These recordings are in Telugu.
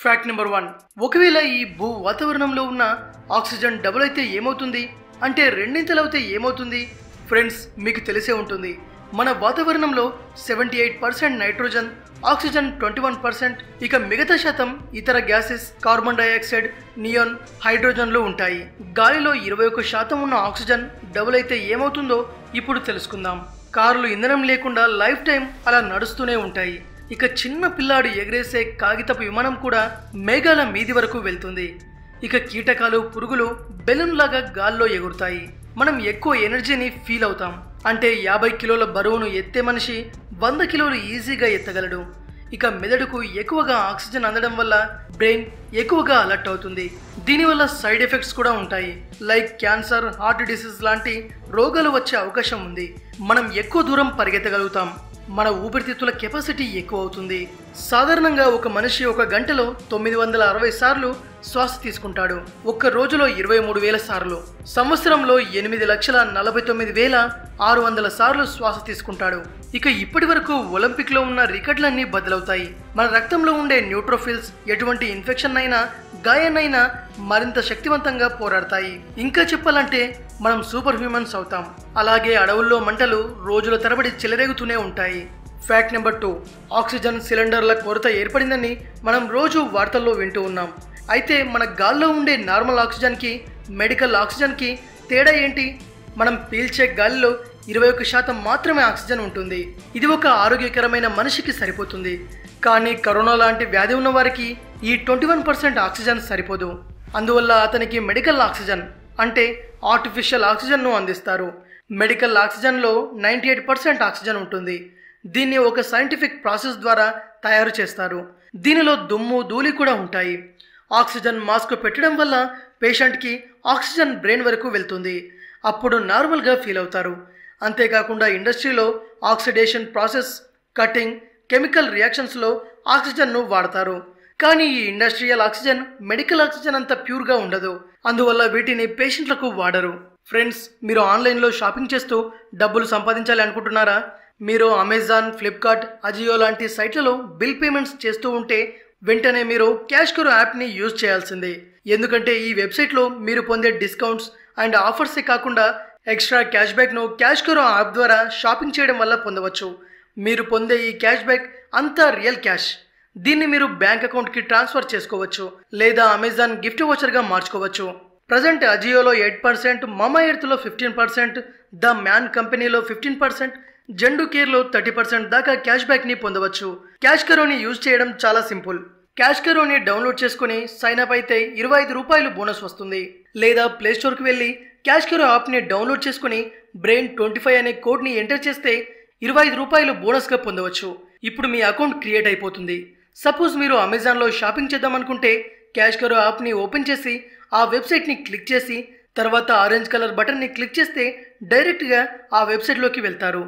ఫ్యాక్ట్ నెంబర్ వన్ ఒకవేళ ఈ భూ వాతావరణంలో ఉన్న ఆక్సిజన్ డబుల్ అయితే ఏమవుతుంది అంటే రెండింతలు అయితే ఏమవుతుంది ఫ్రెండ్స్ మీకు తెలిసే ఉంటుంది మన వాతావరణంలో seventy eight percent nitrogen oxygen twenty one percent ఇక మిగతా శాతం ఇతర గ్యాసెస్ కార్బన్ డైఆక్సైడ్ నియాన్ హైడ్రోజన్లు ఉంటాయి గాలిలో ఇరవై ఒక్క శాతం ఉన్న ఆక్సిజన్ డబుల్ అయితే ఏమవుతుందో ఇప్పుడు తెలుసుకుందాం కార్లు ఇంధనం లేకుండా లైఫ్ టైం అలా నడుస్తూనే ఉంటాయి ఇక చిన్న పిల్లాడు ఎగరేసే కాగితపు విమానం కూడా మేఘాల మీది వరకు వెళ్తుంది ఇక కీటకాలు పురుగులు బెలూన్ లాగా గాల్లో ఎగురుతాయి మనం ఎక్కువ ఎనర్జీని ఫీల్ అవుతాం అంటే యాభై కిలోల బరువును ఎత్తే మనిషి వంద కిలోలు ఈజీగా ఎత్తగలడు ఇక మెదడుకు ఎక్కువగా ఆక్సిజన్ అందడం వల్ల బ్రెయిన్ ఎక్కువగా అలర్ట్ అవుతుంది దీనివల్ల సైడ్ ఎఫెక్ట్స్ కూడా ఉంటాయి లైక్ క్యాన్సర్ హార్ట్ డిసీజ్ లాంటి రోగాలు వచ్చే అవకాశం ఉంది మనం ఎక్కువ దూరం పరిగెత్తగలుగుతాం మన ఊపిరితిత్తుల కెపాసిటీ ఎక్కువ అవుతుంది సాధారణంగా ఒక మనిషి ఒక గంటలో తొమ్మిది వందల అరవై సార్లు శ్వాస తీసుకుంటాడు ఒక్క రోజులో ఇరవై మూడు వేల సార్లు సంవత్సరంలో ఎనిమిది లక్షల నలభై తొమ్మిది వేల ఆరు వందల సార్లు శ్వాస తీసుకుంటాడు ఇక ఇప్పటి వరకు ఒలింపిక్ లో ఉన్న రికార్డులన్నీ బదులవుతాయి మన రక్తంలో ఉండే న్యూట్రోఫిల్స్ ఎటువంటి ఇన్ఫెక్షన్ అయినా గాయాన్నైనా మరింత శక్తివంతంగా పోరాడతాయి ఇంకా చెప్పాలంటే మనం సూపర్ హ్యూమన్స్ అవుతాం అలాగే అడవుల్లో మంటలు రోజుల తరబడి చెలరేగుతూనే ఉంటాయి ఫ్యాక్ట్ నెంబర్ టూ ఆక్సిజన్ సిలిండర్ల కొరత ఏర్పడిందని మనం రోజు వార్తల్లో వింటూ ఉన్నాం అయితే మన గాల్లో ఉండే నార్మల్ ఆక్సిజన్కి మెడికల్ ఆక్సిజన్కి తేడా ఏంటి మనం పీల్చే గాలిలో ఇరవై ఒక్క శాతం మాత్రమే ఆక్సిజన్ ఉంటుంది ఇది ఒక ఆరోగ్యకరమైన మనిషికి సరిపోతుంది కానీ కరోనా లాంటి వ్యాధి ఉన్న వారికి ఈ ట్వంటీ వన్ పర్సెంట్ ఆక్సిజన్ సరిపోదు అందువల్ల అతనికి మెడికల్ ఆక్సిజన్ అంటే ఆర్టిఫిషియల్ ఆక్సిజన్ను అందిస్తారు మెడికల్ ఆక్సిజన్లో నైంటీ ఎయిట్ పర్సెంట్ ఆక్సిజన్ ఉంటుంది దీన్ని ఒక సైంటిఫిక్ ప్రాసెస్ ద్వారా తయారు చేస్తారు దీనిలో దుమ్ము ధూళి కూడా ఉంటాయి ఆక్సిజన్ మాస్క్ పెట్టడం వల్ల పేషెంట్కి ఆక్సిజన్ బ్రెయిన్ వరకు వెళ్తుంది అప్పుడు నార్మల్గా ఫీల్ అవుతారు అంతేకాకుండా ఇండస్ట్రీలో ఆక్సిడేషన్ ప్రాసెస్ కటింగ్ కెమికల్ రియాక్షన్స్లో ఆక్సిజన్ను వాడతారు కానీ ఈ ఇండస్ట్రియల్ ఆక్సిజన్ మెడికల్ ఆక్సిజన్ అంత ప్యూర్గా ఉండదు అందువల్ల వీటిని పేషెంట్లకు వాడరు ఫ్రెండ్స్ మీరు ఆన్లైన్లో షాపింగ్ చేస్తూ డబ్బులు సంపాదించాలి అనుకుంటున్నారా మీరు అమెజాన్ ఫ్లిప్కార్ట్ అజియో లాంటి సైట్లలో బిల్ పేమెంట్స్ చేస్తూ ఉంటే వెంటనే మీరు క్యాష్ కరో యాప్ని యూజ్ చేయాల్సిందే ఎందుకంటే ఈ వెబ్సైట్లో మీరు పొందే డిస్కౌంట్స్ అండ్ ఆఫర్సే కాకుండా ఎక్స్ట్రా క్యాష్ బ్యాక్ను క్యాష్ కరో యాప్ ద్వారా షాపింగ్ చేయడం వల్ల పొందవచ్చు మీరు పొందే ఈ క్యాష్ బ్యాక్ అంతా రియల్ క్యాష్ దీన్ని మీరు బ్యాంక్ అకౌంట్కి ట్రాన్స్ఫర్ చేసుకోవచ్చు లేదా అమెజాన్ గిఫ్ట్ వోచర్గా మార్చుకోవచ్చు ప్రజెంట్ అజియోలో ఎయిట్ పర్సెంట్ మమా ఎర్త్లో ఫిఫ్టీన్ పర్సెంట్ ద మ్యాన్ కంపెనీలో ఫిఫ్టీన్ పర్సెంట్ జెండు కేర్లో థర్టీ పర్సెంట్ దాకా క్యాష్ బ్యాక్ని పొందవచ్చు క్యాష్ కరోని యూజ్ చేయడం చాలా సింపుల్ క్యాష్ కరోని డౌన్లోడ్ చేసుకుని సైన్ అప్ అయితే ఇరవై ఐదు రూపాయలు బోనస్ వస్తుంది లేదా ప్లే స్టోర్కి వెళ్ళి క్యాష్ కరో యాప్ని డౌన్లోడ్ చేసుకుని బ్రెయిన్ ట్వంటీ ఫైవ్ అనే కోడ్ని ఎంటర్ చేస్తే ఇరవై ఐదు రూపాయలు బోనస్గా పొందవచ్చు ఇప్పుడు మీ అకౌంట్ క్రియేట్ అయిపోతుంది సపోజ్ మీరు అమెజాన్లో షాపింగ్ చేద్దాం అనుకుంటే క్యాష్ కరో యాప్ని ఓపెన్ చేసి ఆ వెబ్సైట్ని క్లిక్ చేసి తర్వాత ఆరెంజ్ కలర్ బటన్ని క్లిక్ చేస్తే డైరెక్ట్గా ఆ వెబ్సైట్లోకి వెళ్తారు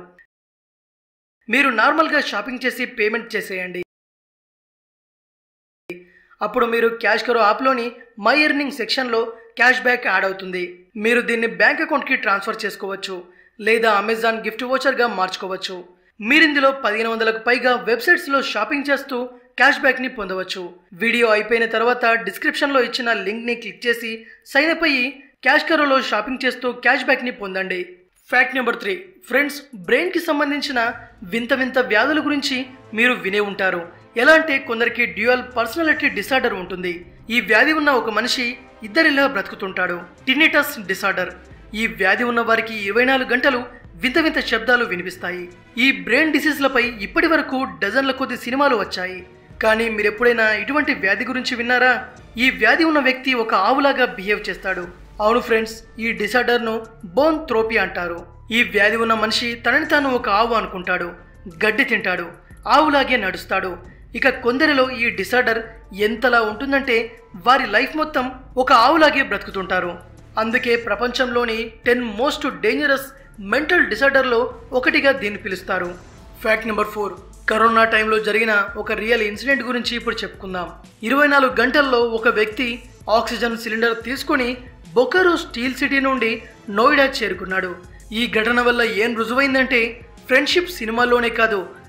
మీరు నార్మల్గా షాపింగ్ చేసి పేమెంట్ చేసేయండి అప్పుడు మీరు క్యాష్ కరో యాప్లోని మై ఎర్నింగ్ సెక్షన్లో క్యాష్ బ్యాక్ యాడ్ అవుతుంది మీరు దీన్ని బ్యాంక్ అకౌంట్కి ట్రాన్స్ఫర్ చేసుకోవచ్చు లేదా అమెజాన్ గిఫ్ట్ వోచర్గా మార్చుకోవచ్చు మీరు ఇందులో పదిహేను వందలకు పైగా వెబ్సైట్స్లో షాపింగ్ చేస్తూ క్యాష్ బ్యాక్ని పొందవచ్చు వీడియో అయిపోయిన తర్వాత డిస్క్రిప్షన్లో ఇచ్చిన లింక్ని క్లిక్ చేసి సైన్ అప్ అయ్యి క్యాష్ కరోలో షాపింగ్ చేస్తూ క్యాష్ బ్యాక్ని పొందండి ఫ్యాక్ట్ నెంబర్ త్రీ ఫ్రెండ్స్ బ్రెయిన్కి సంబంధించిన వింత వింత వ్యాధుల గురించి మీరు వినే ఉంటారు ఎలా అంటే కొందరికి డ్యూయల్ పర్సనాలిటీ డిసార్డర్ ఉంటుంది ఈ వ్యాధి ఉన్న ఒక మనిషి ఇద్దరిలా బ్రతుకుతుంటాడు టినిటస్ డిసార్డర్ ఈ వ్యాధి ఉన్న వారికి ఇరవై నాలుగు గంటలు వింత వింత శబ్దాలు వినిపిస్తాయి ఈ బ్రెయిన్ డిసీజ్లపై ఇప్పటి వరకు డజన్ల కొద్ది సినిమాలు వచ్చాయి కానీ మీరెప్పుడైనా ఇటువంటి వ్యాధి గురించి విన్నారా ఈ వ్యాధి ఉన్న వ్యక్తి ఒక ఆవులాగా బిహేవ్ చేస్తాడు అవును ఫ్రెండ్స్ ఈ డిసార్డర్ను బోన్ థ్రోపీ అంటారు ఈ వ్యాధి ఉన్న మనిషి తనని తాను ఒక ఆవు అనుకుంటాడు గడ్డి తింటాడు ఆవులాగే నడుస్తాడు ఇక కొందరిలో ఈ డిసార్డర్ ఎంతలా ఉంటుందంటే వారి లైఫ్ మొత్తం ఒక ఆవులాగే బ్రతుకుతుంటారు అందుకే ప్రపంచంలోని టెన్ మోస్ట్ డేంజరస్ మెంటల్ డిసార్డర్లో ఒకటిగా దీన్ని పిలుస్తారు ఫ్యాక్ట్ నెంబర్ ఫోర్ కరోనా టైంలో జరిగిన ఒక రియల్ ఇన్సిడెంట్ గురించి ఇప్పుడు చెప్పుకుందాం ఇరవై నాలుగు గంటల్లో ఒక వ్యక్తి ఆక్సిజన్ సిలిండర్ తీసుకొని బొకరో స్టీల్ సిటీ నుండి నోయిడా చేరుకున్నాడు ఈ ఘటన వల్ల ఏం రుజువైందంటే ఫ్రెండ్షిప్ సినిమాల్లోనే కాదు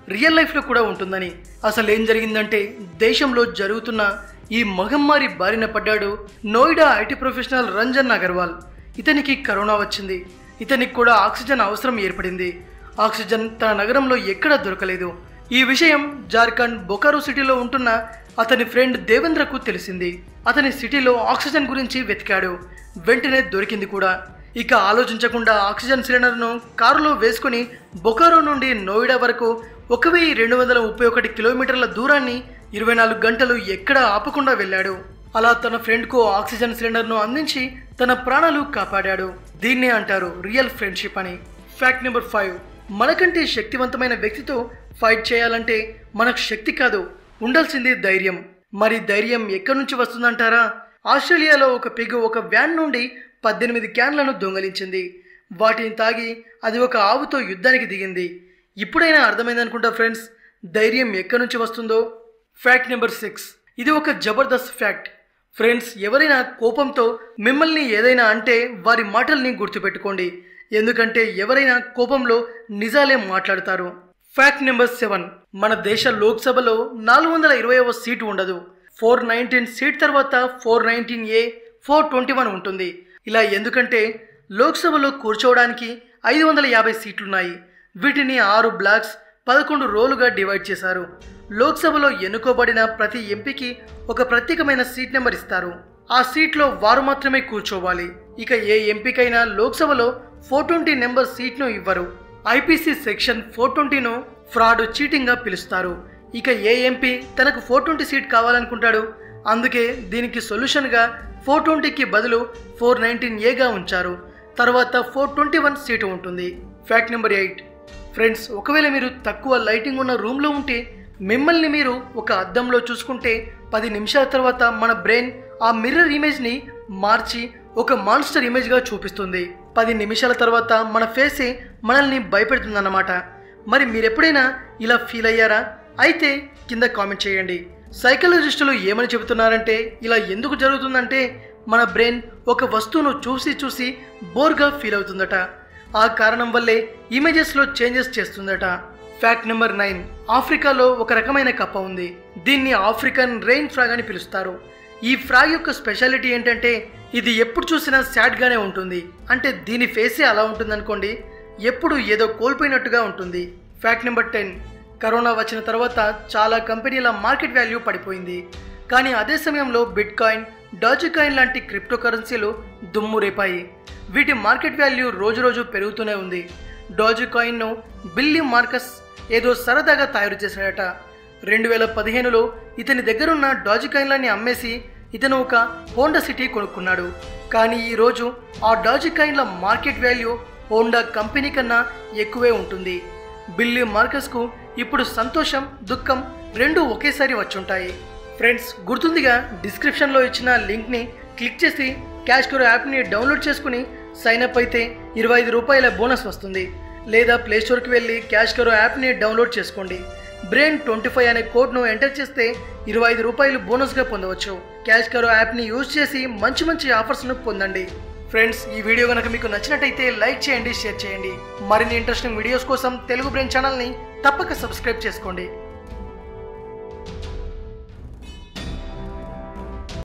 రియల్ లైఫ్లో కూడా ఉంటుందని అసలు ఏం జరిగిందంటే దేశంలో జరుగుతున్న ఈ మహమ్మారి బారిన పడ్డాడు నోయిడా ఐటీ ప్రొఫెషనల్ రంజన్ అగర్వాల్ ఇతనికి కరోనా వచ్చింది ఇతనికి కూడా ఆక్సిజన్ అవసరం ఏర్పడింది ఆక్సిజన్ తన నగరంలో ఎక్కడా దొరకలేదు ఈ విషయం జార్ఖండ్ బొకారో సిటీలో ఉంటున్న అతని ఫ్రెండ్ దేవేంద్రకు తెలిసింది అతని సిటీలో ఆక్సిజన్ గురించి వెతికాడు వెంటనే దొరికింది కూడా ఇక ఆలోచించకుండా ఆక్సిజన్ సిలిండర్ను కారులో వేసుకుని బొకారో నుండి నోయిడా వరకు ఒక వెయ్యి రెండు వందల ముప్పై ఒకటి కిలోమీటర్ల దూరాన్ని ఇరవై నాలుగు గంటలు ఎక్కడా ఆపకుండా వెళ్ళాడు అలా తన ఫ్రెండ్కు ఆక్సిజన్ సిలిండర్ను అందించి తన ప్రాణాలు కాపాడాడు దీన్నే అంటారు రియల్ ఫ్రెండ్షిప్ అని ఫ్యాక్ట్ నెంబర్ ఫైవ్ మనకంటే శక్తివంతమైన వ్యక్తితో ఫైట్ చేయాలంటే మనకు శక్తి కాదు ఉండాల్సింది ధైర్యం మరి ధైర్యం ఎక్కడి నుంచి వస్తుందంటారా ఆస్ట్రేలియాలో ఒక పిగు ఒక వ్యాన్ నుండి పద్దెనిమిది క్యాన్లను దొంగలించింది వాటిని తాగి అది ఒక ఆవుతో యుద్ధానికి దిగింది ఇప్పుడైనా అర్థమైందనుకుంటా ఫ్రెండ్స్ ధైర్యం ఎక్కడి నుంచి వస్తుందో ఫ్యాక్ట్ నెంబర్ సిక్స్ ఇది ఒక జబర్దస్త్ ఫ్యాక్ట్ ఫ్రెండ్స్ ఎవరైనా కోపంతో మిమ్మల్ని ఏదైనా అంటే వారి మాటల్ని గుర్తుపెట్టుకోండి ఎందుకంటే ఎవరైనా కోపంలో నిజాలే మాట్లాడతారు ఫ్యాక్ట్ నెంబర్ సెవెన్ మన దేశ లోక్సభలో నాలుగు వందల ఇరవైవ సీటు ఉండదు ఫోర్ నైన్టీన్ సీట్ తర్వాత four nineteen A four twenty one ఉంటుంది ఇలా ఎందుకంటే లోక్సభలో కూర్చోవడానికి ఐదు వందల యాభై సీట్లున్నాయి వీటిని ఆరు బ్లాక్స్ పదకొండు రోలుగా డివైడ్ చేశారు లోక్సభలో ఎన్నుకోబడిన ప్రతి ఎంపీకి ఒక ప్రత్యేకమైన సీట్ నెంబర్ ఇస్తారు ఆ సీట్లో వారు మాత్రమే కూర్చోవాలి ఇక ఏ ఎంపీకైనా లోక్సభలో ఫోర్ ట్వంటీ నెంబర్ సీట్ను ఇవ్వరు ఐపీసీ సెక్షన్ ఫోర్ ట్వంటీను ఫ్రాడ్ చీటింగ్ గా పిలుస్తారు ఇక ఏ ఎంపీ తనకు ఫోర్ ట్వంటీ సీట్ కావాలనుకుంటాడు అందుకే దీనికి సొల్యూషన్గా ఫోర్ ట్వంటీకి బదులు ఫోర్ నైన్టీన్ ఏగా ఉంచారు తర్వాత ఫోర్ ట్వంటీ వన్ సీటు ఉంటుంది ఫ్యాక్ట్ నెంబర్ ఎయిట్ ఫ్రెండ్స్ ఒకవేళ మీరు తక్కువ లైటింగ్ ఉన్న రూమ్లో ఉంటే మిమ్మల్ని మీరు ఒక అద్దంలో చూసుకుంటే పది నిమిషాల తర్వాత మన బ్రెయిన్ ఆ మిర్రర్ ఇమేజ్ని మార్చి ఒక మాన్స్టర్ ఇమేజ్గా చూపిస్తుంది పది నిమిషాల తర్వాత మన ఫేసే మనల్ని భయపెడుతుందన్నమాట మరి మీరెప్పుడైనా ఇలా ఫీల్ అయ్యారా అయితే కింద కామెంట్ చేయండి సైకాలజిస్టులు ఏమని చెబుతున్నారంటే ఇలా ఎందుకు జరుగుతుందంటే మన బ్రెయిన్ ఒక వస్తువును చూసి చూసి బోర్గా ఫీల్ అవుతుందట ఆ కారణం వల్లే ఇమేజెస్లో చేంజెస్ చేస్తుందట ఫ్యాక్ట్ నెంబర్ నైన్ ఆఫ్రికాలో ఒక రకమైన కప్ప ఉంది దీన్ని ఆఫ్రికన్ రెయిన్ ఫ్రాగ్ అని పిలుస్తారు ఈ ఫ్రాగ్ యొక్క స్పెషాలిటీ ఏంటంటే ఇది ఎప్పుడు చూసినా సాడ్గానే ఉంటుంది అంటే దీని ఫేసే అలా ఉంటుందనుకోండి ఎప్పుడు ఏదో కోల్పోయినట్టుగా ఉంటుంది ఫ్యాక్ట్ నెంబర్ టెన్ కరోనా వచ్చిన తర్వాత చాలా కంపెనీల మార్కెట్ వాల్యూ పడిపోయింది కానీ అదే సమయంలో bitcoin dogecoin crypto క్రిప్టో కరెన్సీలు దుమ్ము రేపాయి వీటి మార్కెట్ వాల్యూ రోజు రోజు పెరుగుతూనే ఉంది డాజీ కాయిన్ను బిల్లీ మార్కస్ ఏదో సరదాగా తయారు చేశాడట రెండు వేల పదిహేనులో ఇతని దగ్గరున్న డాజీ కాయిన్లని అమ్మేసి ఇతను ఒక హోండా సిటీ కొనుక్కున్నాడు కానీ ఈరోజు ఆ డాజీ కాయిన్ల మార్కెట్ వాల్యూ హోండా కంపెనీ కన్నా ఎక్కువే ఉంటుంది బిల్లీ మార్కస్కు ఇప్పుడు సంతోషం దుఃఖం రెండు ఒకేసారి వచ్చుంటాయి ఫ్రెండ్స్ గుర్తుందిగా డిస్క్రిప్షన్లో ఇచ్చిన లింక్ని క్లిక్ చేసి క్యాష్ కరో యాప్ని డౌన్లోడ్ చేసుకుని సైన్ అప్ అయితే ఇరవై ఐదు రూపాయల బోనస్ వస్తుంది లేదా ప్లేస్టోర్కి వెళ్ళి క్యాష్ కరో యాప్ని డౌన్లోడ్ చేసుకోండి బ్రెయిన్ ట్వంటీ ఫైవ్ అనే కోడ్ను ఎంటర్ చేస్తే ఇరవై ఐదు రూపాయలు బోనస్గా పొందవచ్చు క్యాష్ కరో యాప్ని యూజ్ చేసి మంచి మంచి ఆఫర్స్ను పొందండి ఫ్రెండ్స్ ఈ వీడియో కనుక మీకు నచ్చినట్టయితే లైక్ చేయండి షేర్ చేయండి మరిన్ని ఇంట్రెస్టింగ్ వీడియోస్ కోసం తెలుగు బ్రెయిన్ ఛానల్ని తప్పక సబ్స్క్రైబ్ చేసుకోండి